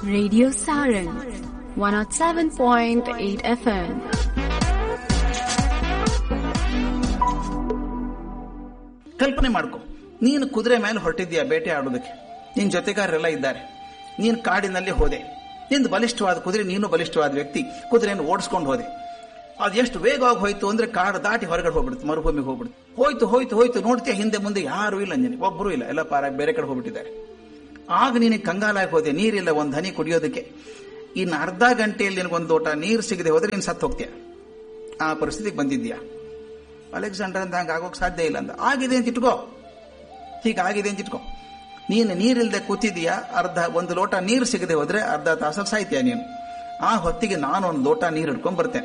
Radio Saran 107.8 FM. ಕಲ್ಪನೆ ಮಾಡ್ಕೊ ನೀನು ಕುದುರೆ ಮೇಲೆ ಹೊರಟಿದ್ಯಾ ಬೇಟೆ ಆಡೋದಕ್ಕೆ ನಿನ್ ಜೊತೆಗಾರರೆಲ್ಲ ಇದ್ದಾರೆ ನೀನು ಕಾಡಿನಲ್ಲಿ ಹೋದೆ ನಿಂದು ಬಲಿಷ್ಠವಾದ ಕುದುರೆ ನೀನು ಬಲಿಷ್ಠವಾದ ವ್ಯಕ್ತಿ ಕುದುರೆಯನ್ನು ಓಡಿಸ್ಕೊಂಡು ಹೋದೆ ಅದು ಎಷ್ಟು ವೇಗವಾಗಿ ಹೋಯ್ತು ಅಂದ್ರೆ ಕಾಡು ದಾಟಿ ಹೊರಗಡೆ ಹೋಗ್ಬಿಡುತ್ತೆ ಮರುಭೂಮಿಗೆ ಹೋಗ್ಬಿಡುತ್ತೆ ಹೋಯ್ತು ಹೋಯ್ತು ಹೋಯ್ತು ನೋಡ್ತೀಯ ಹಿಂದೆ ಮುಂದೆ ಯಾರು ಇಲ್ಲ ನಿನಗೆ ಒಬ್ಬರು ಇಲ್ಲ ಎಲ್ಲ ಪಾರಾಗಿ ಬೇರೆ ಕಡೆ ಹೋಗ್ಬಿಟ್ಟಿದ್ದಾರೆ ಆಗ ನಿನಗೆ ಕಂಗಾಲಾಗಿ ಹೋದೆ ನೀರಿಲ್ಲ ಒಂದು ಹನಿ ಕುಡಿಯೋದಕ್ಕೆ ಇನ್ನು ಅರ್ಧ ಗಂಟೆಯಲ್ಲಿ ನಿನಗೊಂದು ಲೋಟ ನೀರು ಸಿಗದೆ ಹೋದ್ರೆ ನೀನು ಸತ್ತು ಹೋಗ್ತೀಯ ಆ ಪರಿಸ್ಥಿತಿಗೆ ಬಂದಿದ್ಯಾ ಅಲೆಕ್ಸಾಂಡರ್ ಅಂತ ಹಂಗೆ ಆಗೋಕೆ ಸಾಧ್ಯ ಇಲ್ಲ ಅಂತ ಆಗಿದೆ ಅಂತ ಇಟ್ಕೋ ಹೀಗಾಗಿದೆ ಅಂತ ಇಟ್ಕೋ ನೀನು ನೀರಿಲ್ದೆ ಕೂತಿದೀಯಾ ಅರ್ಧ ಒಂದು ಲೋಟ ನೀರು ಸಿಗದೆ ಹೋದ್ರೆ ಅರ್ಧ ತಾಸಲ್ಲಿ ಸಾಯ್ತೀಯ ನೀನು ಆ ಹೊತ್ತಿಗೆ ನಾನು ಒಂದು ಲೋಟ ನೀರು ಹಿಡ್ಕೊಂಡ್ ಬರ್ತೇನೆ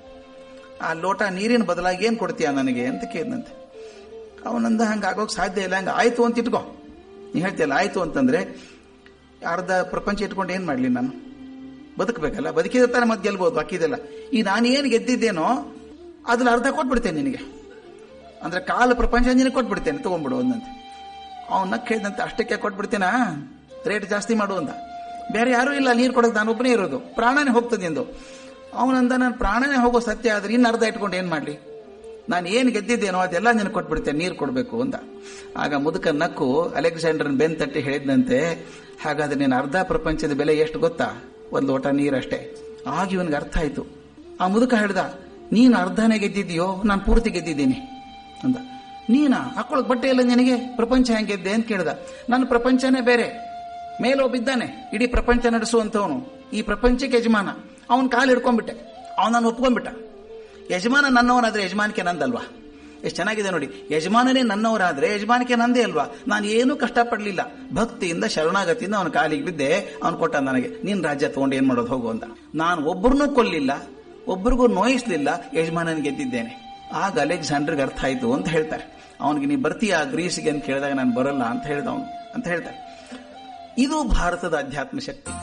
ಆ ಲೋಟ ನೀರಿನ ಬದಲಾಗಿ ಏನ್ ಕೊಡ್ತೀಯ ನನಗೆ ಅಂತ ಕೇಳಿದಂತೆ ಅವನಂದ ಹಂಗೆ ಆಗೋಕೆ ಸಾಧ್ಯ ಇಲ್ಲ ಹಂಗೆ ಆಯ್ತು ಅಂತ ಇಟ್ಕೋ ನೀ ಹೇಳ್ತೀಯಲ್ಲ ಆಯ್ತು ಅಂತಂದ್ರೆ ಅರ್ಧ ಪ್ರಪಂಚ ಇಟ್ಕೊಂಡು ಏನ್ ಮಾಡ್ಲಿ ನಾನು ಬದುಕಬೇಕಲ್ಲ ಬದುಕಿದ ತಾನೆ ಮತ್ತೆ ಗೆಲ್ಬಹುದು ಬಾಕಿದೆಲ್ಲ ಈ ನಾನು ಏನು ಗೆದ್ದಿದ್ದೇನೋ ಅದ್ರಲ್ಲಿ ಅರ್ಧ ಕೊಟ್ಬಿಡ್ತೇನೆ ನಿನಗೆ ಅಂದ್ರೆ ಕಾಲ ಪ್ರಪಂಚ ನಿನಗೆ ಕೊಟ್ಬಿಡ್ತೇನೆ ತಗೊಂಡ್ಬಿಡು ಅಂದಂತೆ ಅವನ್ನ ಕೇಳಿದಂತೆ ಅಷ್ಟಕ್ಕೆ ಕೊಟ್ಬಿಡ್ತೇನಾ ರೇಟ್ ಜಾಸ್ತಿ ಮಾಡು ಅಂತ ಬೇರೆ ಯಾರೂ ಇಲ್ಲ ನೀರು ಕೊಡೋದು ನಾನು ಒಬ್ಬನೇ ಇರೋದು ಪ್ರಾಣನೇ ಹೋಗ್ತದೆ ಎಂದು ಅವನಂದ ನಾನು ಪ್ರಾಣನೇ ಹೋಗೋ ಸತ್ಯ ಆದ್ರೆ ಇನ್ನು ಅರ್ಧ ಇಟ್ಕೊಂಡು ಏನ್ ಮಾಡ್ಲಿ ನಾನು ಏನು ಗೆದ್ದಿದ್ದೇನೋ ಅದೆಲ್ಲ ನಿನಗೆ ಕೊಟ್ಬಿಡ್ತೇನೆ ನೀರು ಕೊಡಬೇಕು ಅಂತ ಆಗ ಮುದುಕ ನಕ್ಕು ಅಲೆಕ್ಸಾಂಡರ್ನ ಬೆನ್ ತಟ್ಟಿ ಹೇಳಿದಂತೆ ಹಾಗಾದ್ರೆ ನೀನು ಅರ್ಧ ಪ್ರಪಂಚದ ಬೆಲೆ ಎಷ್ಟು ಗೊತ್ತಾ ಒಂದು ಲೋಟ ನೀರಷ್ಟೇ ಆಗ ಇವನಿಗೆ ಅರ್ಥ ಆಯ್ತು ಆ ಮುದುಕ ಹೇಳ್ದ ನೀನು ಅರ್ಧನೇ ಗೆದ್ದಿದ್ಯೋ ನಾನು ಪೂರ್ತಿ ಗೆದ್ದಿದ್ದೀನಿ ಅಂದ ನೀನಾ ಹಾಕೊಳಕ್ ಬಟ್ಟೆ ಇಲ್ಲ ನಿನಗೆ ಪ್ರಪಂಚ ಹೆಂಗಿದ್ದೆ ಅಂತ ಕೇಳ್ದ ನನ್ನ ಪ್ರಪಂಚನೇ ಬೇರೆ ಮೇಲೊಬ್ಬಿದ್ದಾನೆ ಇಡೀ ಪ್ರಪಂಚ ನಡೆಸುವಂತವನು ಈ ಪ್ರಪಂಚಕ್ಕೆ ಯಜಮಾನ ಅವನ್ ಕಾಲು ಹಿಡ್ಕೊಂಡ್ಬಿಟ್ಟೆ ಅವನನ್ನು ಒಪ್ಕೊಂಡ್ಬಿಟ್ಟ ಯಜಮಾನ ನನ್ನವನಾದ್ರೆ ಯಜಮಾನಿಕೆ ನಂದಲ್ವಾ ಎಷ್ಟು ಚೆನ್ನಾಗಿದೆ ನೋಡಿ ಯಜಮಾನನೇ ನನ್ನವರಾದ್ರೆ ಯಜಮಾನಿಕೆ ನಂದೇ ಅಲ್ವಾ ನಾನು ಏನೂ ಕಷ್ಟಪಡ್ಲಿಲ್ಲ ಭಕ್ತಿಯಿಂದ ಶರಣಾಗತಿಯಿಂದ ಅವನ ಕಾಲಿಗೆ ಬಿದ್ದೆ ಅವನು ಕೊಟ್ಟ ನನಗೆ ನೀನ್ ರಾಜ್ಯ ತಗೊಂಡು ಏನ್ ಮಾಡೋದು ಹೋಗು ಅಂತ ನಾನು ಒಬ್ಬರನ್ನೂ ಕೊಲ್ಲಿಲ್ಲ ಒಬ್ಬರಿಗೂ ನೋಯಿಸ್ಲಿಲ್ಲ ಯಜಮಾನನ್ ಗೆದ್ದಿದ್ದೇನೆ ಆಗ ಅಲೆಕ್ಸಾಂಡರ್ಗೆ ಅರ್ಥ ಆಯ್ತು ಅಂತ ಹೇಳ್ತಾರೆ ಅವನಿಗೆ ನೀ ಬರ್ತೀಯಾ ಗ್ರೀಸ್ಗೆ ಅಂತ ಕೇಳಿದಾಗ ನಾನು ಬರಲ್ಲ ಅಂತ ಹೇಳ್ದ ಅವನು ಅಂತ ಹೇಳ್ತಾರೆ ಇದು ಭಾರತದ ಅಧ್ಯಾತ್ಮ ಶಕ್ತಿ